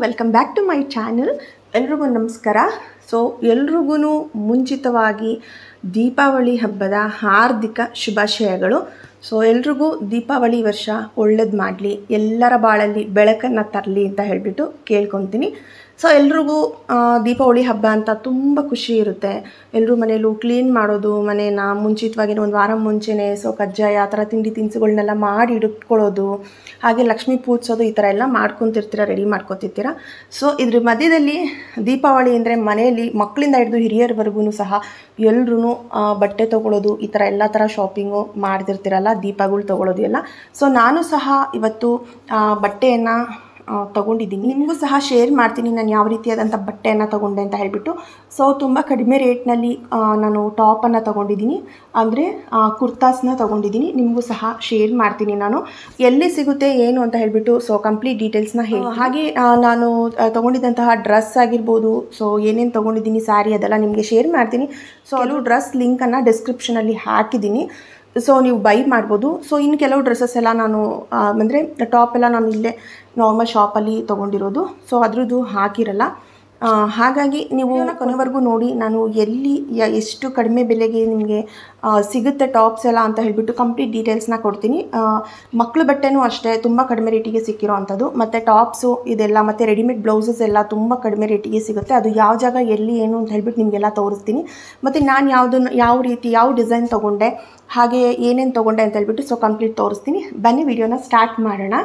welcome back to my channel ಎಲ್ರಿಗೂ ನಮಸ್ಕಾರ so ಎಲ್ರಿಗೂ ಮುಂಚಿತವಾಗಿ ದೀಪಾವಳಿ ಹಬ್ಬದ ಹಾರ್ದಿಕ ಶುಭಾಶಯಗಳು ಸೊ ಎಲ್ರಿಗೂ ದೀಪಾವಳಿ ವರ್ಷ ಒಳ್ಳೇದು ಮಾಡಲಿ ಎಲ್ಲರ ಬಾಳಲ್ಲಿ ಬೆಳಕನ್ನು ತರಲಿ ಅಂತ ಹೇಳಿಬಿಟ್ಟು ಕೇಳ್ಕೊತೀನಿ ಸೊ ಎಲ್ರಿಗೂ ಆ, ದೀಪಾವಳಿ ಹಬ್ಬ ಅಂತ ತುಂಬ ಖುಷಿ ಇರುತ್ತೆ ಎಲ್ಲರೂ ಮನೇಲೂ ಕ್ಲೀನ್ ಮಾಡೋದು ಮನೇನ ಮುಂಚಿತವಾಗಿ ಒಂದು ವಾರ ಮುಂಚೆನೇ ಸೊ ಕಜ್ಜಾಯ ಆ ಥರ ತಿಂಡಿ ತಿನಿಸುಗಳನ್ನೆಲ್ಲ ಮಾಡಿ ಇಟ್ಕೊಳ್ಳೋದು ಹಾಗೆ ಲಕ್ಷ್ಮೀ ಪೂಜಿಸೋದು ಈ ಥರ ಎಲ್ಲ ಮಾಡ್ಕೊತಿರ್ತೀರ ರೆಡಿ ಮಾಡ್ಕೊತಿರ್ತೀರ ಸೊ ಇದ್ರ ಮಧ್ಯದಲ್ಲಿ ದೀಪಾವಳಿ ಅಂದರೆ ಮನೆಯಲ್ಲಿ ಮಕ್ಕಳಿಂದ ಹಿಡಿದು ಹಿರಿಯರವರೆಗೂ ಸಹ ಎಲ್ರೂ ಬಟ್ಟೆ ತೊಗೊಳೋದು ಈ ಥರ ಎಲ್ಲ ಥರ ಶಾಪಿಂಗು ಮಾಡ್ತಿರ್ತೀರಲ್ಲ ದೀಪಗಳು ತೊಗೊಳೋದು ಎಲ್ಲ ಸೊ ನಾನು ಸಹ ಇವತ್ತು ಬಟ್ಟೆಯನ್ನು ತೊಗೊಂಡಿದ್ದೀನಿ ನಿಮಗೂ ಸಹ ಶೇರ್ ಮಾಡ್ತೀನಿ ನಾನು ಯಾವ ರೀತಿಯಾದಂಥ ಬಟ್ಟೆಯನ್ನು ತೊಗೊಂಡೆ ಅಂತ ಹೇಳಿಬಿಟ್ಟು ಸೊ ತುಂಬ ಕಡಿಮೆ ರೇಟ್ನಲ್ಲಿ ನಾನು ಟಾಪನ್ನು ತೊಗೊಂಡಿದ್ದೀನಿ ಅಂದರೆ ಕುರ್ತಾಸ್ನ ತೊಗೊಂಡಿದ್ದೀನಿ ನಿಮಗೂ ಸಹ ಶೇರ್ ಮಾಡ್ತೀನಿ ನಾನು ಎಲ್ಲಿ ಸಿಗುತ್ತೆ ಏನು ಅಂತ ಹೇಳಿಬಿಟ್ಟು ಸೊ ಕಂಪ್ಲೀಟ್ ಡೀಟೇಲ್ಸ್ನ ಹೇಳಿ ಹಾಗೆ ಆ, ನಾನು ಆ, ತೊಗೊಂಡಿದ್ದಂತಹ ಡ್ರೆಸ್ ಆಗಿರ್ಬೋದು ಸೊ ಏನೇನು ತೊಗೊಂಡಿದ್ದೀನಿ ಸ್ಯಾರಿ ಅದೆಲ್ಲ ನಿಮಗೆ ಶೇರ್ ಮಾಡ್ತೀನಿ ಸೊ ಕೆಲವು ಡ್ರೆಸ್ ಲಿಂಕನ್ನು ಡಿಸ್ಕ್ರಿಪ್ಷನಲ್ಲಿ ಹಾಕಿದ್ದೀನಿ ಸೊ ನೀವು ಬೈ ಮಾಡ್ಬೋದು ಸೊ ಇನ್ನು ಕೆಲವು ಡ್ರೆಸ್ಸಸ್ ಎಲ್ಲ ನಾನು ಅಂದರೆ ಟಾಪ್ ಎಲ್ಲ ನಾನು ಇಲ್ಲೇ ನಾರ್ಮಲ್ ಶಾಪಲ್ಲಿ ತೊಗೊಂಡಿರೋದು ಸೊ ಅದ್ರದ್ದು ಹಾಕಿರಲ್ಲ ಆ, ಹಾಗಾಗಿ ನೀವು ಕೊನೆವರೆಗೂ ನೋಡಿ ನಾನು ಎಲ್ಲಿ ಯ- ಎಷ್ಟು ಕಡಿಮೆ ಬೆಲೆಗೆ ನಿಮಗೆ ಆ, ಸಿಗುತ್ತೆ ಟಾಪ್ಸ್ ಎಲ್ಲ ಅಂತ ಹೇಳಿಬಿಟ್ಟು ಕಂಪ್ಲೀಟ್ ಡೀಟೇಲ್ಸ್ನ ಕೊಡ್ತೀನಿ ಮಕ್ಕಳ ಬಟ್ಟೆನೂ ಅಷ್ಟೇ ತುಂಬ ಕಡಿಮೆ ರೇಟಿಗೆ ಸಿಕ್ಕಿರೋ ಅಂಥದ್ದು ಮತ್ತು ಟಾಪ್ಸು ಇದೆಲ್ಲ ಮತ್ತು ರೆಡಿಮೇಡ್ ಬ್ಲೌಸಸ್ ಎಲ್ಲ ತುಂಬ ಕಡಿಮೆ ರೇಟಿಗೆ ಸಿಗುತ್ತೆ ಅದು ಯಾವ ಜಾಗ ಎಲ್ಲಿ ಏನು ಅಂತ ಹೇಳ್ಬಿಟ್ಟು ನಿಮಗೆಲ್ಲ ತೋರಿಸ್ತೀನಿ ಮತ್ತು ನಾನು ಯಾವುದನ್ನು ಯಾವ ರೀತಿ ಯಾವ ಡಿಸೈನ್ ತೊಗೊಂಡೆ ಹಾಗೆ ಏನೇನು ತೊಗೊಂಡೆ ಅಂತ ಹೇಳ್ಬಿಟ್ಟು ಸೊ ಕಂಪ್ಲೀಟ್ ತೋರಿಸ್ತೀನಿ ಬನ್ನಿ ವಿಡಿಯೋನ ಸ್ಟಾರ್ಟ್ ಮಾಡೋಣ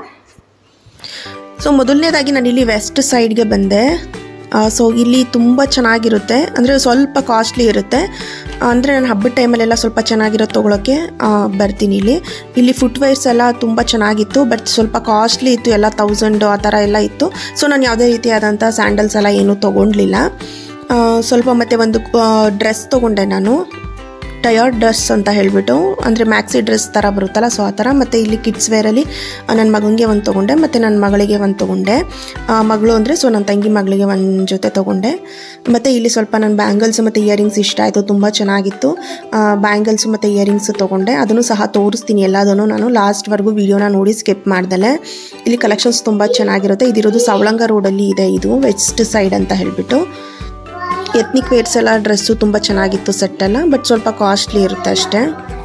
ಸೊ ಮೊದಲನೇದಾಗಿ ನಾನು ಇಲ್ಲಿ ವೆಸ್ಟ್ ಸೈಡ್ಗೆ ಬಂದೆ ಸೊ ಇಲ್ಲಿ ತುಂಬ ಚೆನ್ನಾಗಿರುತ್ತೆ ಅಂದರೆ ಸ್ವಲ್ಪ ಕಾಸ್ಟ್ಲಿ ಇರುತ್ತೆ ಅಂದರೆ ನಾನು ಹಬ್ಬದ ಟೈಮಲ್ಲೆಲ್ಲ ಸ್ವಲ್ಪ ಚೆನ್ನಾಗಿರೋದು ತೊಗೊಳಕ್ಕೆ ಆ, ಬರ್ತೀನಿ ಇಲ್ಲಿ ಇಲ್ಲಿ ಫುಟ್ವೇರ್ಸ್ ಎಲ್ಲ ತುಂಬ ಚೆನ್ನಾಗಿತ್ತು ಬಟ್ ಸ್ವಲ್ಪ ಕಾಸ್ಟ್ಲಿ ಇತ್ತು ಎಲ್ಲ ತೌಸಂಡು ಆ ಥರ ಎಲ್ಲ ಇತ್ತು ಸೊ ನಾನು ಯಾವುದೇ ರೀತಿಯಾದಂಥ ಸ್ಯಾಂಡಲ್ಸ್ ಎಲ್ಲ ಏನೂ ತೊಗೊಂಡ್ಲಿಲ್ಲ ಆ, ಸ್ವಲ್ಪ ಮತ್ತು ಒಂದು ಡ್ರೆಸ್ ತೊಗೊಂಡೆ ನಾನು ಟಯರ್ಡ್ ಡ್ರೆಸ್ ಅಂತ ಹೇಳಿಬಿಟ್ಟು ಅಂದರೆ ಮ್ಯಾಕ್ಸಿ ಡ್ರೆಸ್ ಥರ ಬರುತ್ತಲ್ಲ ಸೊ ಆ ಥರ ಮತ್ತು ಇಲ್ಲಿ ಕಿಡ್ಸ್ ವೇರಲ್ಲಿ ನನ್ನ ಮಗನಿಗೆ ಒಂದು ತೊಗೊಂಡೆ ಮತ್ತು ನನ್ನ ಮಗಳಿಗೆ ಒಂದು ತೊಗೊಂಡೆ ಆ, ಮಗಳು ಅಂದರೆ ಸೊ ನನ್ನ ತಂಗಿ ಮಗಳಿಗೆ ಒಂದು ಜೊತೆ ತೊಗೊಂಡೆ ಮತ್ತು ಇಲ್ಲಿ ಸ್ವಲ್ಪ ನನ್ನ ಬ್ಯಾಂಗಲ್ಸ್ ಮತ್ತು ಇಯರಿಂಗ್ಸ್ ಇಷ್ಟ ಆಯಿತು ತುಂಬ ಚೆನ್ನಾಗಿತ್ತು ಬ್ಯಾಂಗಲ್ಸ್ ಮತ್ತು ಇಯರಿಂಗ್ಸ್ ತೊಗೊಂಡೆ ಅದನ್ನು ಸಹ ತೋರಿಸ್ತೀನಿ ಎಲ್ಲದನ್ನು ನಾನು ಲಾಸ್ಟ್ವರೆಗೂ ವೀಡಿಯೋನ ನೋಡಿ ಸ್ಕಿಪ್ ಮಾಡ್ದಲೆ ಇಲ್ಲಿ ಕಲೆಕ್ಷನ್ಸ್ ತುಂಬ ಚೆನ್ನಾಗಿರುತ್ತೆ ಇದಿರೋದು ಸವಳಂಗ ರೋಡಲ್ಲಿ ಇದೆ ಇದು ವೆಸ್ಟ್ ಸೈಡ್ ಅಂತ ಹೇಳಿಬಿಟ್ಟು ಎತ್ನಿಕ್ ವೇರ್ಸ್ ಎಲ್ಲ ಡ್ರೆಸ್ಸು ತುಂಬ ಚೆನ್ನಾಗಿತ್ತು ಸೆಟ್ ಎಲ್ಲ ಬಟ್ ಸ್ವಲ್ಪ ಕಾಸ್ಟ್ಲಿ ಇರುತ್ತೆ ಅಷ್ಟೇ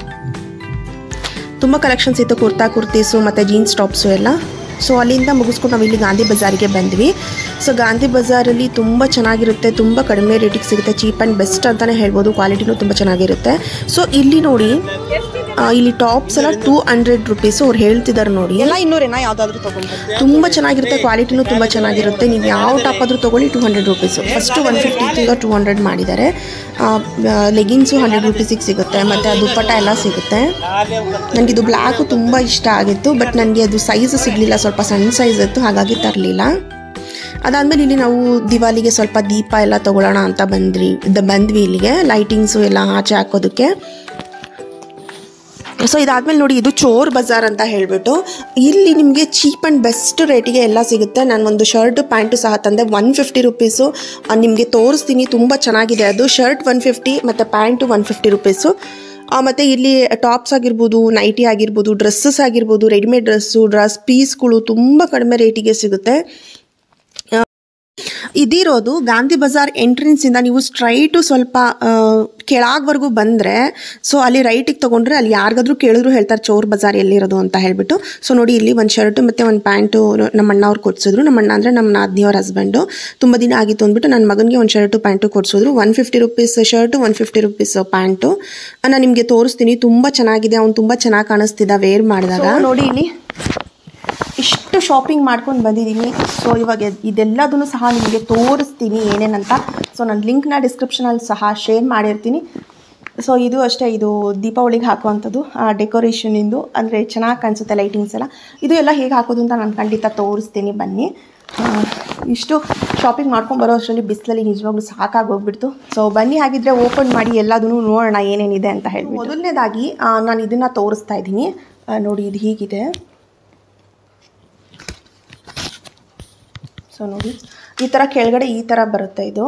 ತುಂಬ ಕಲೆಕ್ಷನ್ಸ್ ಇತ್ತು ಕುರ್ತಾ ಕುರ್ತೀಸು ಮತ್ತು ಜೀನ್ಸ್ ಟಾಪ್ಸು ಎಲ್ಲ ಸೊ ಅಲ್ಲಿಂದ ಮುಗಿಸ್ಕೊಂಡು ನಾವು ಇಲ್ಲಿ ಗಾಂಧಿ ಬಜಾರಿಗೆ ಬಂದ್ವಿ ಸೊ ಗಾಂಧಿ ಬಜಾರಲ್ಲಿ ತುಂಬ ಚೆನ್ನಾಗಿರುತ್ತೆ ತುಂಬ ಕಡಿಮೆ ರೇಟಿಗೆ ಸಿಗುತ್ತೆ ಚೀಪ್ ಆ್ಯಂಡ್ ಬೆಸ್ಟ್ ಅಂತಲೇ ಹೇಳ್ಬೋದು ಕ್ವಾಲಿಟಿನೂ ತುಂಬ ಚೆನ್ನಾಗಿರುತ್ತೆ ಸೊ ಇಲ್ಲಿ ನೋಡಿ ಆ, ಇಲ್ಲಿ ಟಾಪ್ಸ್ ಎಲ್ಲ ಟೂ ಹಂಡ್ರೆಡ್ ರುಪೀಸು ಅವ್ರು ಹೇಳ್ತಿದ್ದಾರೆ ನೋಡಿ ಎಲ್ಲ ಇನ್ನೂರೇನಾ ಯಾವ್ದಾದ್ರು ತಗೊಂಡ್ರೆ ತುಂಬ ಚೆನ್ನಾಗಿರುತ್ತೆ ಕ್ವಾಲಿಟಿನೂ ತುಂಬ ಚೆನ್ನಾಗಿರುತ್ತೆ ನೀವು ಯಾವ ಟಾಪ್ ಆದರೂ ತೊಗೊಳ್ಳಿ two hundred rupees first one fifty ಈಗ ಟೂ ಹಂಡ್ರೆಡ್ ಮಾಡಿದ್ದಾರೆ ಲೆಗಿನ್ಸು ಹಂಡ್ರೆಡ್ ರುಪೀಸಿಗೆ ಸಿಗುತ್ತೆ ಮತ್ತು ಆ ದುಪ್ಪಟ್ಟ ಎಲ್ಲ ಸಿಗುತ್ತೆ ನನಗೆ ಇದು ಬ್ಲ್ಯಾಕು ತುಂಬ ಇಷ್ಟ ಆಗಿತ್ತು ಬಟ್ ನನಗೆ ಅದು ಸೈಜ್ ಸಿಗಲಿಲ್ಲ ಸ್ವಲ್ಪ ಸಣ್ಣ ಸೈಜ್ ಇತ್ತು ಹಾಗಾಗಿ ತರಲಿಲ್ಲ ಅದಾದಮೇಲೆ ಇಲ್ಲಿ ನಾವು ದಿವಾಲಿಗೆ ಸ್ವಲ್ಪ ದೀಪ ಎಲ್ಲ ತೊಗೊಳ್ಳೋಣ ಅಂತ ಬಂದ್ರಿ ದ- ಬಂದ್ವಿ ಇಲ್ಲಿಗೆ ಲೈಟಿಂಗ್ಸು ಎಲ್ಲ ಆಚೆ ಹಾಕೋದಕ್ಕೆ ಸೊ ಇದಾದ್ಮೇಲೆ ನೋಡಿ ಇದು ಚೋರ್ ಬಜಾರ್ ಅಂತ ಹೇಳಿಬಿಟ್ಟು ಇಲ್ಲಿ ನಿಮಗೆ ಚೀಪ್ ಆ್ಯಂಡ್ ಬೆಸ್ಟ್ ರೇಟಿಗೆ ಎಲ್ಲ ಸಿಗುತ್ತೆ ನಾನು ಒಂದು ಶರ್ಟ್ ಪ್ಯಾಂಟು ಸಹ ತಂದೆ ಒನ್ ಫಿಫ್ಟಿ ರುಪೀಸು ನಿಮಗೆ ತೋರಿಸ್ತೀನಿ ತುಂಬ ಚೆನ್ನಾಗಿದೆ ಅದು ಶರ್ಟ್ ಒನ್ ಫಿಫ್ಟಿ ಮತ್ತು ಪ್ಯಾಂಟು ಒನ್ ಫಿಫ್ಟಿ ರುಪೀಸು ಮತ್ತು ಇಲ್ಲಿ ಟಾಪ್ಸ್ ಆಗಿರ್ಬೋದು ನೈಟಿ ಆಗಿರ್ಬೋದು ಡ್ರೆಸ್ಸಸ್ ಆಗಿರ್ಬೋದು ರೆಡಿಮೇಡ್ ಡ್ರೆಸ್ಸು ಡ್ರೆಸ್ ಪೀಸ್ಗಳು ತುಂಬ ಕಡಿಮೆ ರೇಟಿಗೆ ಸಿಗುತ್ತೆ ಇದಿರೋದು ಗಾಂಧಿ ಬಜಾರ್ ಎಂಟ್ರೆನ್ಸಿಂದ ನೀವು ಸ್ಟ್ರೈಟು ಸ್ವಲ್ಪ ಕೆಳಗ್ವರೆಗೂ ಬಂದರೆ ಸೊ ಅಲ್ಲಿ ರೈಟಿಗೆ ತೊಗೊಂಡ್ರೆ ಅಲ್ಲಿ ಯಾರಿಗಾದ್ರೂ ಕೇಳಿದ್ರು ಹೇಳ್ತಾರೆ ಚೋರ್ ಬಜಾರ್ ಎಲ್ಲಿರೋದು ಅಂತ ಹೇಳ್ಬಿಟ್ಟು ಸೊ ನೋಡಿ ಇಲ್ಲಿ ಒಂದು ಶರ್ಟು ಮತ್ತು ಒಂದು ಪ್ಯಾಂಟು ನಮ್ಮ ಅಣ್ಣ ಅವ್ರು ಕೊಡ್ಸಿದ್ರು ನಮ್ಮ ಅಣ್ಣ ಅಂದರೆ ನಮ್ಮ ನಾದಿನಿಯವ್ರ ಹಸ್ಬೆಂಡು ತುಂಬ ದಿನ ಆಗಿತ್ತು ಅಂದ್ಬಿಟ್ಟು ನನ್ನ ಮಗನಿಗೆ ಒಂದು ಶರ್ಟು ಪ್ಯಾಂಟು ಕೊಡ್ಸಿದ್ರು one fifty rupees shirt one fifty rupees pant ನಾನು ನಿಮಗೆ ತೋರಿಸ್ತೀನಿ ತುಂಬ ಚೆನ್ನಾಗಿದೆ ಅವ್ನು ತುಂಬ ಚೆನ್ನಾಗಿ ಕಾಣಿಸ್ತಿದ್ದ ವೇರ್ ಮಾಡಿದಾಗ ನೋಡಿ ಇಲ್ಲಿ ಇಷ್ಟು ಶಾಪಿಂಗ್ ಮಾಡ್ಕೊಂಡು ಬಂದಿದ್ದೀನಿ ಸೊ ಇವಾಗ ಎದ್- ಇದೆಲ್ಲದನ್ನು ಸಹ ನಿಮಗೆ ತೋರಿಸ್ತೀನಿ ಏನೇನಂತ ಸೊ ನಾನು ಲಿಂಕ್ನ ಡಿಸ್ಕ್ರಿಪ್ಷನಲ್ಲಿ ಸಹ ಶೇರ್ ಮಾಡಿರ್ತೀನಿ ಸೊ ಇದು ಅಷ್ಟೇ ಇದು ದೀಪಾವಳಿಗೆ ಹಾಕುವಂಥದ್ದು ಡೆಕೋರೇಷನಿಂದು ಅಂದರೆ ಚೆನ್ನಾಗಿ ಕಾಣಿಸುತ್ತೆ ಲೈಟಿಂಗ್ಸ್ ಎಲ್ಲ ಇದು ಎಲ್ಲ ಹೇಗೆ ಹಾಕೋದು ಅಂತ ನಾನು ಖಂಡಿತ ತೋರಿಸ್ತೀನಿ ಬನ್ನಿ ಆ, ಇಷ್ಟು ಶಾಪಿಂಗ್ ಮಾಡ್ಕೊಂಡು ಬರೋ ಅಷ್ಟರಲ್ಲಿ ಬಿಸಿಲಲ್ಲಿ ನಿಜವಾಗ್ಲೂ ಸಾಕಾಗಿ ಹೋಗ್ಬಿಡ್ತು ಸೊ ಬನ್ನಿ ಹಾಗಿದ್ರೆ ಓಪನ್ ಮಾಡಿ ಎಲ್ಲದನ್ನು ನೋಡೋಣ ಏನೇನಿದೆ ಅಂತ ಹೇಳಿ ಮೊದಲನೇದಾಗಿ ನಾನು ಇದನ್ನು ತೋರಿಸ್ತಾ ಇದ್ದೀನಿ ಆ, ನೋಡಿ ಇದು ಹೀಗಿದೆ ಸೊ ನೋಡಿ ಈ ಥರ ಕೆಳಗಡೆ ಈ ಥರ ಬರುತ್ತೆ ಇದು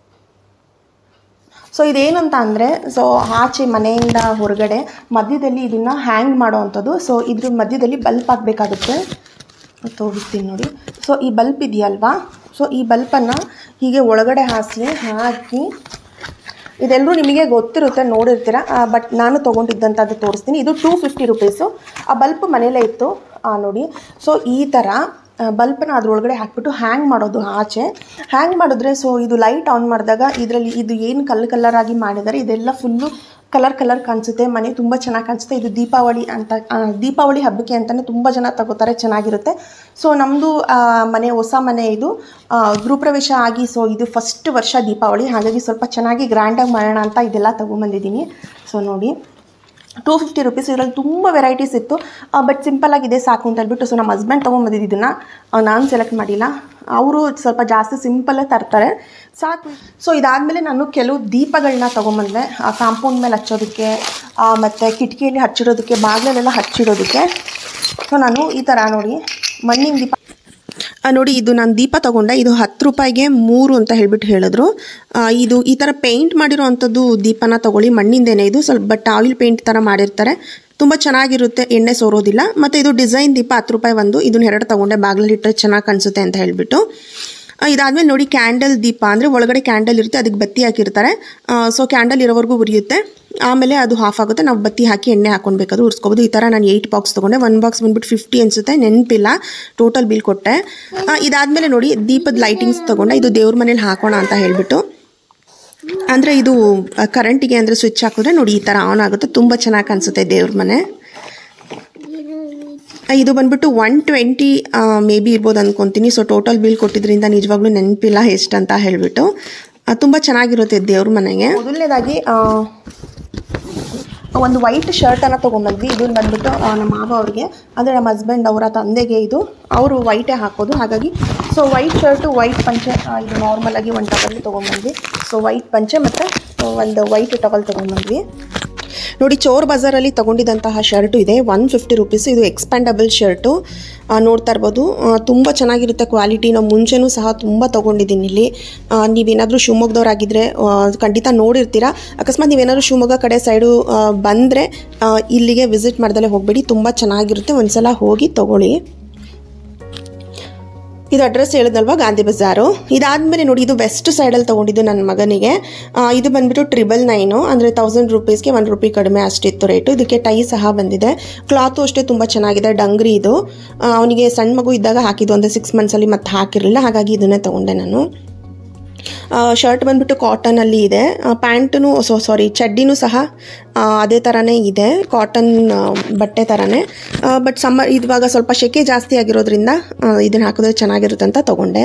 ಸೊ ಇದೇನಂತ ಅಂದರೆ ಸೊ ಆಚೆ ಮನೆಯಿಂದ ಹೊರಗಡೆ ಮಧ್ಯದಲ್ಲಿ ಇದನ್ನು ಹ್ಯಾಂಗ್ ಮಾಡೋ ಅಂಥದ್ದು ಸೊ ಇದ್ರ ಮಧ್ಯದಲ್ಲಿ ಬಲ್ಪ್ ಹಾಕಬೇಕಾಗುತ್ತೆ ತೋರಿಸ್ತೀನಿ ನೋಡಿ ಸೊ ಈ ಬಲ್ಪ್ ಇದೆಯಲ್ವಾ ಸೊ ಈ ಬಲ್ಪನ್ನು ಹೀಗೆ ಒಳಗಡೆ ಹಾಸಿ ಹಾಕಿ ಇದೆಲ್ಲರೂ ನಿಮಗೆ ಗೊತ್ತಿರುತ್ತೆ ನೋಡಿರ್ತೀರ ಬಟ್ ನಾನು ತೊಗೊಂಡಿದ್ದಂಥದ್ದು ತೋರಿಸ್ತೀನಿ ಇದು ಟೂ ಫಿಫ್ಟಿ ರುಪೀಸು ಆ ಬಲ್ಪ್ ಮನೇಲೇ ಇತ್ತು ಆ, ನೋಡಿ ಸೊ ಈ ಥರ ಬಲ್ಪನ್ನ ಅದ್ರೊಳಗಡೆ ಹಾಕ್ಬಿಟ್ಟು ಹ್ಯಾಂಗ್ ಮಾಡೋದು ಆಚೆ ಹ್ಯಾಂಗ್ ಮಾಡಿದ್ರೆ ಸೊ ಇದು ಲೈಟ್ ಆನ್ ಮಾಡಿದಾಗ ಇದರಲ್ಲಿ ಇದು ಏನು ಕಲ್ಲರ್ ಕಲರ್ ಆಗಿ ಮಾಡಿದ್ದಾರೆ ಇದೆಲ್ಲ ಫುಲ್ಲು ಕಲರ್ ಕಲರ್ ಕಾಣಿಸುತ್ತೆ ಮನೆ ತುಂಬ ಚೆನ್ನಾಗಿ ಕಾಣಿಸುತ್ತೆ ಇದು ದೀಪಾವಳಿ ಅಂತ ಆ, ದೀಪಾವಳಿ ಹಬ್ಬಕ್ಕೆ ಅಂತಲೇ ತುಂಬ ಜನ ತಗೋತಾರೆ ಚೆನ್ನಾಗಿರುತ್ತೆ ಸೊ ನಮ್ಮದು ಮನೆ ಹೊಸ ಮನೆ ಇದು ಆ, ಗೃಹಪ್ರವೇಶ ಆಗಿ ಸೊ ಇದು ಫಸ್ಟ್ ವರ್ಷ ದೀಪಾವಳಿ ಹಾಗಾಗಿ ಸ್ವಲ್ಪ ಚೆನ್ನಾಗಿ ಗ್ರ್ಯಾಂಡಾಗಿ ಮಾಡೋಣ ಅಂತ ಇದೆಲ್ಲ ತೊಗೊಂಬಂದಿದ್ದೀನಿ ಸೊ ನೋಡಿ ಟೂ ಫಿಫ್ಟಿ ರುಪೀಸ್ ಇದರಲ್ಲಿ ತುಂಬ ವೆರೈಟೀಸ್ ಇತ್ತು ಬಟ್ ಸಿಂಪಲ್ ಆಗಿದೆ ಸಾಕು ಅಂತ ಹೇಳ್ಬಿಟ್ಟು ಸೊ ನಮ್ಮ ಹಸ್ಬೆಂಡ್ ತೊಗೊಂಬಂದಿದ್ದು ಇದನ್ನು ನಾನು ಸೆಲೆಕ್ಟ್ ಮಾಡಿಲ್ಲ ಅವರು ಸ್ವಲ್ಪ ಜಾಸ್ತಿ ಸಿಂಪಲ್ಲೇ ತರ್ತಾರೆ ಸಾಕು ಸೊ ಇದಾದಮೇಲೆ ನಾನು ಕೆಲವು ದೀಪಗಳನ್ನ ತೊಗೊಂಬಂದೆ ಕಾಂಪೌಂಡ್ ಮೇಲೆ ಹಚ್ಚೋದಕ್ಕೆ ಮತ್ತು ಕಿಟಕಿಯಲ್ಲಿ ಹಚ್ಚಿಡೋದಕ್ಕೆ ಬಾಗಿಲಲ್ಲೆಲ್ಲ ಹಚ್ಚಿಡೋದಕ್ಕೆ ಸೊ ನಾನು ಈ ಥರ ನೋಡಿ ಮಣ್ಣಿನ ದೀಪ ಆ, ನೋಡಿ ಇದು ನಾನು ದೀಪ ತಗೊಂಡೆ ಇದು ಹತ್ತು ರೂಪಾಯಿಗೆ ಮೂರು ಅಂತ ಹೇಳ್ಬಿಟ್ಟು ಹೇಳಿದ್ರು ಆ, ಇದು ಈ ಥರ ಪೇಂಟ್ ಮಾಡಿರೋ ಅಂಥದ್ದು ದೀಪನ ತಗೊಳ್ಳಿ ಮಣ್ಣಿಂದೇನೆ ಇದು ಸ್ವಲ್ಪ ಬಟ್ ಆಯಿಲ್ ಪೇಂಟ್ ಥರ ಮಾಡಿರ್ತಾರೆ ತುಂಬ ಚೆನ್ನಾಗಿರುತ್ತೆ ಎಣ್ಣೆ ಸೋರೋದಿಲ್ಲ ಮತ್ತು ಇದು ಡಿಸೈನ್ ದೀಪ ಹತ್ತು ರೂಪಾಯಿ ಒಂದು ಇದನ್ನ ಎರಡು ತಗೊಂಡೆ ಬಾಗಿಲಲ್ಲಿ ಇಟ್ಟರೆ ಚೆನ್ನಾಗಿ ಕಾಣಿಸುತ್ತೆ ಅಂತ ಹೇಳ್ಬಿಟ್ಟು ಆ, ಇದಾದ್ಮೇಲೆ ನೋಡಿ ಕ್ಯಾಂಡಲ್ ದೀಪ ಅಂದರೆ ಒಳಗಡೆ ಕ್ಯಾಂಡಲ್ ಇರುತ್ತೆ ಅದಕ್ಕೆ ಬತ್ತಿ ಹಾಕಿರ್ತಾರೆ ಸೊ ಕ್ಯಾಂಡಲ್ ಇರೋವರೆಗೂ ಉರಿಯುತ್ತೆ ಆಮೇಲೆ ಅದು ಹಾಫ್ ಆಗುತ್ತೆ ನಾವು ಬತ್ತಿ ಹಾಕಿ ಎಣ್ಣೆ ಹಾಕೊಳ್ಬೇಕಾದ್ರೂ ಉರ್ಸ್ಕೊಬೋದು ಈ ಥರ ನಾನು ಏಯ್ಟ್ ಬಾಕ್ಸ್ ತೊಗೊಂಡೆ ಒನ್ ಬಾಕ್ಸ್ ಬಂದ್ಬಿಟ್ಟು ಫಿಫ್ಟಿ ಅನಿಸುತ್ತೆ ನೆನಪಿಲ್ಲ ಟೋಟಲ್ ಬಿಲ್ ಕೊಟ್ಟೆ ಆ, ಇದಾದ್ಮೇಲೆ ನೋಡಿ ದೀಪದ ಲೈಟಿಂಗ್ಸ್ ತೊಗೊಂಡೆ ಇದು ದೇವ್ರ ಮನೇಲಿ ಹಾಕೋಣ ಅಂತ ಹೇಳ್ಬಿಟ್ಟು ಅಂದರೆ ಇದು ಕರೆಂಟಿಗೆ ಅಂದರೆ ಸ್ವಿಚ್ ಹಾಕಿದ್ರೆ ನೋಡಿ ಈ ಥರ ಆನ್ ಆಗುತ್ತೆ ತುಂಬ ಚೆನ್ನಾಗಿ ಕಾಣಿಸುತ್ತೆ ದೇವ್ರ ಮನೆ ಆ, ಇದು ಬಂದ್ಬಿಟ್ಟು ಒನ್ ಟ್ವೆಂಟಿ ಮೇ ಬಿ ಇರ್ಬೋದು ಅಂದ್ಕೊತೀನಿ ಸೊ ಟೋಟಲ್ ಬಿಲ್ ಕೊಟ್ಟಿದ್ರಿಂದ ನಿಜವಾಗ್ಲೂ ನೆನಪಿಲ್ಲ ಎಷ್ಟಂತ ಹೇಳ್ಬಿಟ್ಟು ಆ, ತುಂಬ ಚೆನ್ನಾಗಿರುತ್ತೆ ದೇವ್ರ ಮನೆಗೆ ಮೊದಲನೇದಾಗಿ ಒಂದು ವೈಟ್ ಶರ್ಟನ್ನು ತೊಗೊಂಬಂದ್ವಿ ಇದನ್ನು ಬಂದ್ಬಿಟ್ಟು ಆ, ನಮ್ಮ ಮಾವ ಅವ್ರಿಗೆ ಅಂದರೆ ನಮ್ಮ ಹಸ್ಬೆಂಡ್ ಅವರ ತಂದೆಗೆ ಇದು ಅವರು ವೈಟೇ ಹಾಕೋದು ಹಾಗಾಗಿ ಸೊ ವೈಟ್ ಶರ್ಟು ವೈಟ್ ಪಂಚೆ ಆ, ಇದು ನಾರ್ಮಲಾಗಿ ಒಂದು ಟವಲ್ ತೊಗೊಂಬಂದ್ವಿ ಸೊ ವೈಟ್ ಪಂಚೆ ಮತ್ತು ಒಂದು ವೈಟ್ ಟವಲ್ ತೊಗೊಂಬಂದ್ವಿ ನೋಡಿ ಚೋರ್ ಬಜಾರಲ್ಲಿ ತಗೊಂಡಿದ್ದಂತಹ ಶರ್ಟು ಇದೆ ಒನ್ ಫಿಫ್ಟಿ ರುಪೀಸ್ ಇದು ಎಕ್ಸ್ಪ್ಯಾಂಡಬಲ್ ಶರ್ಟು ನೋಡ್ತಾ ಇರ್ಬೋದು ತುಂಬ ಚೆನ್ನಾಗಿರುತ್ತೆ ಕ್ವಾಲಿಟಿ ನಾವು ಮುಂಚೆನೂ ಸಹ ತುಂಬ ತೊಗೊಂಡಿದ್ದೀನಿ ಇಲ್ಲಿ ಆ, ನೀವೇನಾದರೂ ಶಿವಮೊಗ್ಗದವರಾಗಿದ್ದರೆ ಆ, ಖಂಡಿತ ನೋಡಿರ್ತೀರಾ ಅಕಸ್ಮಾತ್ ನೀವೇನಾದರೂ ಶಿವಮೊಗ್ಗ ಕಡೆ ಸೈಡು ಬಂದರೆ ಇಲ್ಲಿಗೆ ವಿಸಿಟ್ ಮಾಡ್ದಲೇ ಹೋಗಬೇಡಿ ತುಂಬ ಚೆನ್ನಾಗಿರುತ್ತೆ ಒಂದ್ಸಲ ಹೋಗಿ ತೊಗೊಳ್ಳಿ ಇದು ಅಡ್ರೆಸ್ ಹೇಳಿದ್ನಲ್ವಾ ಗಾಂಧಿ ಬಜಾರು ಇದಾದಮೇಲೆ ನೋಡಿ ಇದು ವೆಸ್ಟ್ ಸೈಡಲ್ಲಿ ತೊಗೊಂಡಿದ್ದು ನನ್ನ ಮಗನಿಗೆ ಆ, ಇದು ಬಂದ್ಬಿಟ್ಟು ಟ್ರಿಬಲ್ ನೈನು ಅಂದರೆ ತೌಸಂಡ್ ರುಪೀಸ್ಗೆ ಒನ್ ರುಪಿ ಕಡಿಮೆ ಅಷ್ಟಿತ್ತು ರೇಟು ಇದಕ್ಕೆ ಟೈ ಸಹ ಬಂದಿದೆ ಕ್ಲಾತು ಅಷ್ಟೇ ತುಂಬ ಚೆನ್ನಾಗಿದೆ ಡಂಗ್ರಿ ಇದು ಆ, ಅವನಿಗೆ ಸಣ್ಣ ಮಗು ಇದ್ದಾಗ ಹಾಕಿದ್ದು ಒಂದು ಸಿಕ್ಸ್ ಮಂತ್ಸಲ್ಲಿ ಮತ್ತೆ ಹಾಕಿರಲಿಲ್ಲ ಹಾಗಾಗಿ ಇದನ್ನೇ ತೊಗೊಂಡೆ ನಾನು ಶರ್ಟ್ ಬಂದ್ಬಿಟ್ಟು ಕಾಟನಲ್ಲಿ ಇದೆ ಪ್ಯಾಂಟೂ ಸೊ ಸಾರಿ ಚಡ್ಡಿನೂ ಸಹ ಆ, ಅದೇ ಥರನೇ ಇದೆ ಕಾಟನ್ ಬಟ್ಟೆ ಥರನೇ ಬಟ್ ಸಮ್ಮರ್ ಇವಾಗ ಸ್ವಲ್ಪ ಸೆಕೆ ಜಾಸ್ತಿ ಆಗಿರೋದ್ರಿಂದ ಇದನ್ನು ಹಾಕಿದ್ರೆ ಚೆನ್ನಾಗಿರುತ್ತೆ ಅಂತ ತೊಗೊಂಡೆ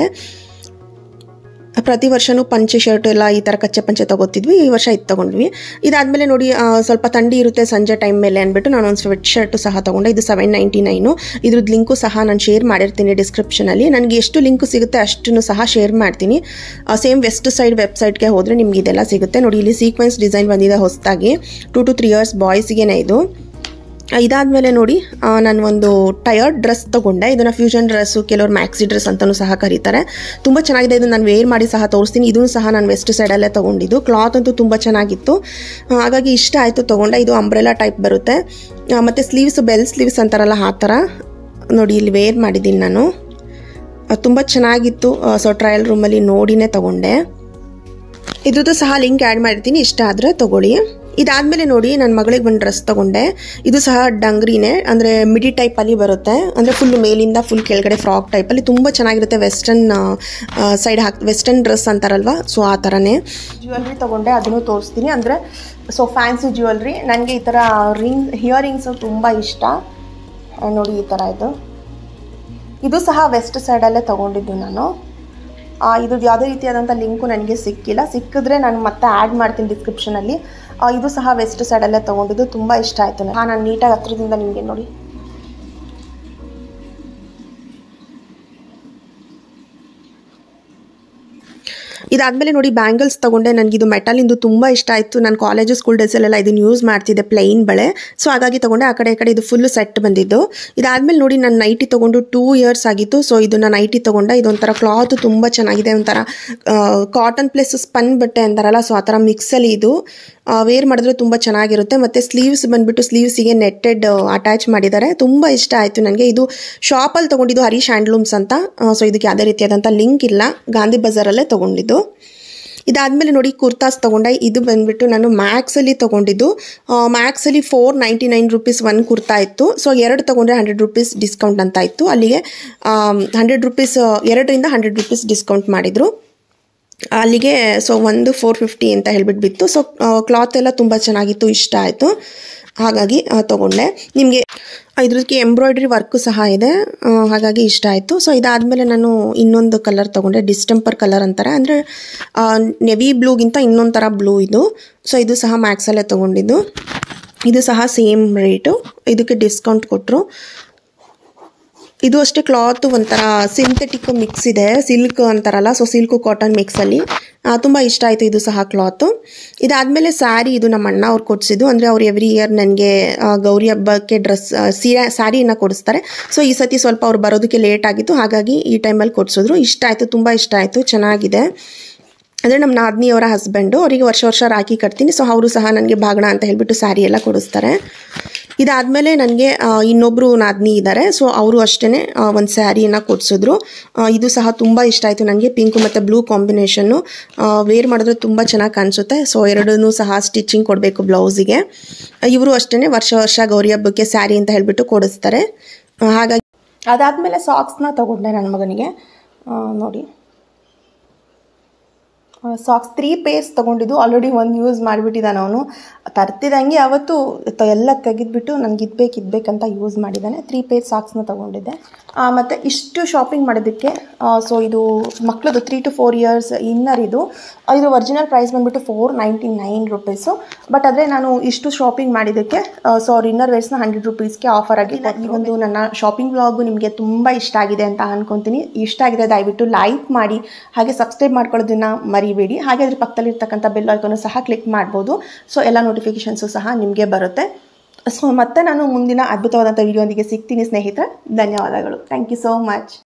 ಪ್ರತಿ ವರ್ಷವೂ ಪಂಚೆ ಶರ್ಟ್ ಎಲ್ಲ ಈ ಥರ ಕಚ್ಚೆ ಪಂಚೆ ತೊಗೋತಿದ್ವಿ ಈ ವರ್ಷ ಇದು ತೊಗೊಂಡ್ವಿ ಇದಾದಮೇಲೆ ನೋಡಿ ಆ, ಸ್ವಲ್ಪ ಥಂಡಿ ಇರುತ್ತೆ ಸಂಜೆ ಟೈಮ್ ಮೇಲೆ ಅಂದ್ಬಿಟ್ಟು ನಾನು ಒಂದು ಸ್ವೆಟ್ ಶರ್ಟು ಸಹ ತೊಗೊಂಡೆ ಇದು ಸೆವೆನ್ ನೈಂಟಿ ನೈನು ಇದ್ರದ್ದು ಲಿಂಕು ಸಹ ನಾನು ಶೇರ್ ಮಾಡಿರ್ತೀನಿ ಡಿಸ್ಕ್ರಿಪ್ಷನಲ್ಲಿ ನನಗೆ ಎಷ್ಟು ಲಿಂಕು ಸಿಗುತ್ತೆ ಅಷ್ಟನ್ನು ಸಹ ಶೇರ್ ಮಾಡ್ತೀನಿ ಸೇಮ್ ವೆಸ್ಟ್ ಸೈಡ್ ವೆಬ್ಸೈಟ್ಗೆ ಹೋದರೆ ನಿಮ್ಗೆ ಇದೆಲ್ಲ ಸಿಗುತ್ತೆ ನೋಡಿ ಇಲ್ಲಿ ಸೀಕ್ವೆನ್ಸ್ ಡಿಸೈನ್ ಬಂದಿದೆ ಹೊಸದಾಗಿ ಟು ಟು ತ್ರೀ ಇಯರ್ಸ್ ಬಾಯ್ಸ್ಗೇನೆ ಇದು ಇದಾದಮೇಲೆ ನೋಡಿ ಆ, ನಾನು ಒಂದು ಟಯರ್ಡ್ ಡ್ರೆಸ್ ತೊಗೊಂಡೆ ಇದನ್ನು ಫ್ಯೂಷನ್ ಡ್ರೆಸ್ಸು ಕೆಲವರು ಮ್ಯಾಕ್ಸಿ ಡ್ರೆಸ್ ಅಂತಲೂ ಸಹ ಕರೀತಾರೆ ತುಂಬ ಚೆನ್ನಾಗಿದೆ ಇದು ನಾನು ವೇರ್ ಮಾಡಿ ಸಹ ತೋರಿಸ್ತೀನಿ ಇದನ್ನು ಸಹ ನಾನು ವೆಸ್ಟ್ ಸೈಡಲ್ಲೇ ತೊಗೊಂಡಿದ್ದು ಕ್ಲಾತ್ ಅಂತೂ ತುಂಬ ಚೆನ್ನಾಗಿತ್ತು ಆ, ಹಾಗಾಗಿ ಇಷ್ಟ ಆಯಿತು ತೊಗೊಂಡೆ ಇದು ಅಂಬ್ರೆಲಾ ಟೈಪ್ ಬರುತ್ತೆ ಆ, ಮತ್ತು ಸ್ಲೀವ್ಸ್ ಬೆಲ್ ಸ್ಲೀವ್ಸ್ ಅಂತಾರಲ್ಲ ಆ ಥರ ನೋಡಿ ಇಲ್ಲಿ ವೇರ್ ಮಾಡಿದ್ದೀನಿ ನಾನು ತುಂಬ ಚೆನ್ನಾಗಿತ್ತು ಸೊ ಟ್ರಯಲ್ ರೂಮಲ್ಲಿ ನೋಡಿನೇ ತೊಗೊಂಡೆ ಇದ್ರದ್ದು ಸಹ ಲಿಂಕ್ ಆ್ಯಡ್ ಮಾಡಿರ್ತೀನಿ ಇಷ್ಟ ಆದರೆ ತೊಗೊಳ್ಳಿ ಇದಾದಮೇಲೆ ನೋಡಿ ನನ್ನ ಮಗಳಿಗೆ ಒಂದು ಡ್ರೆಸ್ ತೊಗೊಂಡೆ ಇದು ಸಹ ಡಂಗ್ರಿನೇ ಅಂದರೆ ಮಿಡಿ ಟೈಪಲ್ಲಿ ಬರುತ್ತೆ ಅಂದರೆ ಫುಲ್ ಮೇಲಿಂದ ಫುಲ್ ಕೆಳಗಡೆ ಫ್ರಾಕ್ ಟೈಪಲ್ಲಿ ತುಂಬ ಚೆನ್ನಾಗಿರುತ್ತೆ ವೆಸ್ಟರ್ನ್ ಸೈಡ್ ಹಾಕ್ ವೆಸ್ಟರ್ನ್ ಡ್ರೆಸ್ ಅಂತಾರಲ್ವ ಸೊ ಆ ಥರನೇ ಜ್ಯುವೆಲ್ರಿ ತೊಗೊಂಡೆ ಅದನ್ನು ತೋರಿಸ್ತೀನಿ ಅಂದರೆ ಸೊ ಫ್ಯಾನ್ಸಿ ಜ್ಯುವೆಲ್ರಿ ನನಗೆ ಈ ಥರ ರಿಂಗ್ ಹಿಯರಿಂಗ್ಸು ತುಂಬ ಇಷ್ಟ ಆ, ನೋಡಿ ಈ ಥರ ಇದು ಇದು ಸಹ ವೆಸ್ಟ್ ಸೈಡಲ್ಲೇ ತೊಗೊಂಡಿದ್ದು ನಾನು ಆ, ಇದ್ರದ್ದು ಯಾವುದೇ ರೀತಿಯಾದಂಥ ಲಿಂಕು ನನಗೆ ಸಿಕ್ಕಿಲ್ಲ ಸಿಕ್ಕಿದ್ರೆ ನಾನು ಮತ್ತೆ ಆ್ಯಡ್ ಮಾಡ್ತೀನಿ ಡಿಸ್ಕ್ರಿಪ್ಷನಲ್ಲಿ ಇದು ಸಹ ವೆಸ್ಟ್ ಸೈಡಲ್ಲೇ ತೊಗೊಂಡಿದ್ದು ತುಂಬ ಇಷ್ಟ ಆಯಿತು ಹಾಂ ನಾನು ನೀಟಾಗಿ ಹತ್ರದಿಂದ ನಿಮಗೆ ನೋಡಿ ಇದಾದಮೇಲೆ ನೋಡಿ ಬ್ಯಾಂಗಲ್ಸ್ ತೊಗೊಂಡೆ ನನಗಿದು ಮೆಟಲಿಂದು ತುಂಬ ಇಷ್ಟ ಆಯಿತು ನಾನು ಕಾಲೇಜು ಸ್ಕೂಲ್ ಡೇಸಲ್ಲೆಲ್ಲ ಇದನ್ನು ಯೂಸ್ ಮಾಡ್ತಿದ್ದೆ ಪ್ಲೈನ್ ಬಳೆ ಸೊ ಹಾಗಾಗಿ ತೊಗೊಂಡೆ ಆ ಕಡೆ ಈ ಕಡೆ ಇದು ಫುಲ್ಲು ಸೆಟ್ ಬಂದಿದ್ದು ಇದಾದಮೇಲೆ ನೋಡಿ ನಾನು ನೈಟಿ ತೊಗೊಂಡು ಟೂ ಇಯರ್ಸ್ ಆಗಿತ್ತು ಸೊ ಇದನ್ನು ನೈಟಿ ತೊಗೊಂಡೆ ಇದೊಂಥರ ಕ್ಲಾತ್ ತುಂಬ ಚೆನ್ನಾಗಿದೆ ಒಂಥರ ಕಾಟನ್ ಪ್ಲಸ್ ಸ್ಪನ್ ಬಟ್ಟೆ ಅಂತಾರಲ್ಲ ಸೊ ಆ ಥರ ಮಿಕ್ಸಲ್ಲಿ ಇದು ವೇರ್ ಮಾಡಿದ್ರೆ ತುಂಬ ಚೆನ್ನಾಗಿರುತ್ತೆ ಮತ್ತು ಸ್ಲೀವ್ಸ್ ಬಂದುಬಿಟ್ಟು ಸ್ಲೀವ್ಸಿಗೆ ನೆಟ್ಟೆಡ್ ಅಟ್ಯಾಚ್ ಮಾಡಿದ್ದಾರೆ ತುಂಬ ಇಷ್ಟ ಆಯಿತು ನನಗೆ ಇದು ಶಾಪಲ್ಲಿ ತೊಗೊಂಡಿದ್ದು ಹರೀಶ್ ಹ್ಯಾಂಡ್ಲೂಮ್ಸ್ ಅಂತ ಸೊ ಇದಕ್ಕೆ ಯಾವುದೇ ರೀತಿಯಾದಂಥ ಲಿಂಕ್ ಇಲ್ಲ ಗಾಂಧಿ ಬಜಾರಲ್ಲೇ ತೊಗೊಂಡಿದ್ದು ಇದಾದಮೇಲೆ ನೋಡಿ ಕುರ್ತಾಸ್ ತೊಗೊಂಡೆ ಇದು ಬಂದುಬಿಟ್ಟು ನಾನು ಮ್ಯಾಕ್ಸಲ್ಲಿ ತೊಗೊಂಡಿದ್ದು ಮ್ಯಾಕ್ಸಲ್ಲಿ ಫೋರ್ ನೈಂಟಿ ನೈನ್ ರುಪೀಸ್ ಒಂದು ಕುರ್ತಾ ಇತ್ತು ಸೊ ಎರಡು ತೊಗೊಂಡ್ರೆ ಹಂಡ್ರೆಡ್ ರುಪೀಸ್ ಡಿಸ್ಕೌಂಟ್ ಅಂತ ಇತ್ತು ಅಲ್ಲಿಗೆ ಹಂಡ್ರೆಡ್ ರುಪೀಸ್ ಎರಡರಿಂದ ಹಂಡ್ರೆಡ್ ರುಪೀಸ್ ಡಿಸ್ಕೌಂಟ್ ಮಾಡಿದರು ಅಲ್ಲಿಗೆ ಸೊ ಒಂದು ಫೋರ್ ಫಿಫ್ಟಿ ಅಂತ ಹೇಳ್ಬಿಟ್ಟು ಬಿತ್ತು ಸೊ ಕ್ಲಾತ್ ಎಲ್ಲ ತುಂಬ ಚೆನ್ನಾಗಿತ್ತು ಇಷ್ಟ ಆಯಿತು ಹಾಗಾಗಿ ಆ, ತೊಗೊಂಡೆ ನಿಮಗೆ ಇದ್ರಕ್ಕೆ ಎಂಬ್ರಾಯ್ಡ್ರಿ ವರ್ಕು ಸಹ ಇದೆ ಆ, ಹಾಗಾಗಿ ಇಷ್ಟ ಆಯಿತು ಸೊ ಇದಾದಮೇಲೆ ನಾನು ಇನ್ನೊಂದು ಕಲರ್ ತೊಗೊಂಡೆ ಡಿಸ್ಟೆಂಪರ್ ಕಲರ್ ಅಂತಾರೆ ಅಂದರೆ ನೆವಿ ಬ್ಲೂಗಿಂತ ಇನ್ನೊಂದು ಥರ ಬ್ಲೂ ಇದು ಸೊ ಇದು ಸಹ ಮ್ಯಾಕ್ಸಲ್ಲೇ ತೊಗೊಂಡಿದ್ದು ಇದು ಸಹ ಸೇಮ್ ರೇಟು ಇದಕ್ಕೆ ಡಿಸ್ಕೌಂಟ್ ಕೊಟ್ಟರು ಇದು ಅಷ್ಟೇ ಕ್ಲಾತ್ ಒಂಥರ ಸಿಂಥೆಟಿಕ್ ಮಿಕ್ಸ್ ಇದೆ ಸಿಲ್ಕ್ ಅಂತಾರಲ್ಲ ಸೊ ಸಿಲ್ಕು ಕಾಟನ್ ಮಿಕ್ಸಲ್ಲಿ ತುಂಬ ಇಷ್ಟ ಆಯಿತು ಇದು ಸಹ ಕ್ಲಾತು ಇದಾದಮೇಲೆ ಸ್ಯಾರಿ ಇದು ನಮ್ಮ ಅಣ್ಣ ಅವ್ರು ಕೊಡಿಸಿದ್ದು ಅಂದರೆ ಅವ್ರು ಎವ್ರಿ ಇಯರ್ ನನಗೆ ಗೌರಿ ಹಬ್ಬಕ್ಕೆ ಡ್ರೆಸ್ ಸೀರೆ ಸ್ಯಾರಿನ ಕೊಡಿಸ್ತಾರೆ ಸೊ ಈ ಸತಿ ಸ್ವಲ್ಪ ಅವ್ರು ಬರೋದಕ್ಕೆ ಲೇಟ್ ಆಗಿತ್ತು ಹಾಗಾಗಿ ಈ ಟೈಮಲ್ಲಿ ಕೊಡಿಸಿದ್ರು ಇಷ್ಟ ಆಯಿತು ತುಂಬ ಇಷ್ಟ ಆಯಿತು ಚೆನ್ನಾಗಿದೆ ಅಂದರೆ ನಮ್ಮ ನಾದ್ನಿಯವರ ಹಸ್ಬೆಂಡು ಅವರಿಗೆ ವರ್ಷ ವರ್ಷ ರಾಖಿ ಕಟ್ತೀನಿ ಸೊ ಅವರು ಸಹ ನನಗೆ ಬಾಗಣ ಅಂತ ಹೇಳಿಬಿಟ್ಟು ಸ್ಯಾರಿ ಎಲ್ಲ ಕೊಡಿಸ್ತಾರೆ ಇದಾದಮೇಲೆ ನನಗೆ ಇನ್ನೊಬ್ಬರು ನಾದ್ನಿ ಇದ್ದಾರೆ ಸೊ ಅವರು ಅಷ್ಟೇ ಒಂದು ಸ್ಯಾರಿಯನ್ನು ಕೊಡಿಸಿದ್ರು ಇದು ಸಹ ತುಂಬ ಇಷ್ಟ ಆಯಿತು ನನಗೆ ಪಿಂಕು ಮತ್ತು ಬ್ಲೂ ಕಾಂಬಿನೇಷನ್ನು ವೇರ್ ಮಾಡಿದ್ರೆ ತುಂಬ ಚೆನ್ನಾಗಿ ಕಾಣಿಸುತ್ತೆ ಸೊ ಎರಡೂ ಸಹ ಸ್ಟಿಚಿಂಗ್ ಕೊಡಬೇಕು ಬ್ಲೌಸಿಗೆ ಇವರು ಅಷ್ಟೇ ವರ್ಷ ವರ್ಷ ಗೌರಿ ಹಬ್ಬಕ್ಕೆ ಸ್ಯಾರಿ ಅಂತ ಹೇಳಿಬಿಟ್ಟು ಕೊಡಿಸ್ತಾರೆ ಆ, ಹಾಗಾಗಿ ಅದಾದಮೇಲೆ ಸಾಕ್ಸ್ನ ತೊಗೊಂಡೆ ನನ್ನ ಮಗನಿಗೆ ಆ, ನೋಡಿ ಸಾಕ್ಸ್ ತ್ರೀ ಪೇರ್ಸ್ ತೊಗೊಂಡಿದ್ದು ಆಲ್ರೆಡಿ ಒಂದು ಯೂಸ್ ಮಾಡಿಬಿಟ್ಟಿದ್ದಾನೆ ಅವನು ತರ್ತಿದ್ದಂಗೆ ಅವತ್ತು ತ- ಎಲ್ಲ ತೆಗೆದ್ಬಿಟ್ಟು ನನಗೆ ಇದ್ಬೇಕು ಇದ್ಬೇಕಂತ ಯೂಸ್ ಮಾಡಿದ್ದಾನೆ ತ್ರೀ ಪೇರ್ ಸಾಕ್ಸ್ನ ತೊಗೊಂಡಿದ್ದೆ ಮತ್ತು ಇಷ್ಟು ಶಾಪಿಂಗ್ ಮಾಡೋದಕ್ಕೆ ಸೊ ಇದು ಮಕ್ಕಳದು three two four years inner ಇದು ಆ, ಇದು ಒರಿಜಿನಲ್ ಪ್ರೈಸ್ ಬಂದುಬಿಟ್ಟು four ninety nine rupees but ಆದರೆ ನಾನು ಇಷ್ಟು ಶಾಪಿಂಗ್ ಮಾಡಿದ್ದಕ್ಕೆ ಸೊ ಅವ್ರ ಇನ್ನರ್ ವೇರ್ಸ್ನ ಹಂಡ್ರೆಡ್ ರುಪೀಸ್ಗೆ ಆಫರ್ ಆಗಿ ಈ ಒಂದು ನನ್ನ ಶಾಪಿಂಗ್ ಬ್ಲಾಗು ನಿಮಗೆ ತುಂಬ ಇಷ್ಟ ಆಗಿದೆ ಅಂತ ಅನ್ಕೊತೀನಿ ಇಷ್ಟ ಆಗಿದೆ ದಯವಿಟ್ಟು ಲೈಕ್ ಮಾಡಿ ಹಾಗೆ ಸಬ್ಸ್ಕ್ರೈಬ್ ಮಾಡ್ಕೊಳ್ಳೋದನ್ನ ಮರಿಬೇಡಿ ಹಾಗೆ ಅದ್ರ ಪಕ್ಕದಲ್ಲಿರ್ತಕ್ಕಂಥ ಬೆಲ್ ಐಕನ್ನು ಸಹ ಕ್ಲಿಕ್ ಮಾಡ್ಬೋದು ಸೊ ಎಲ್ಲ ನೋಟಿಫಿಕೇಷನ್ಸು ಸಹ ನಿಮಗೆ ಬರುತ್ತೆ ಸೊ ಮತ್ತೆ ನಾನು ಮುಂದಿನ ಅದ್ಭುತವಾದಂಥ ವಿಡಿಯೋಂದಿಗೆ ಸಿಗ್ತೀನಿ ಸ್ನೇಹಿತರೆ ಧನ್ಯವಾದಗಳು ಥ್ಯಾಂಕ್ ಯು ಸೋ ಮಚ್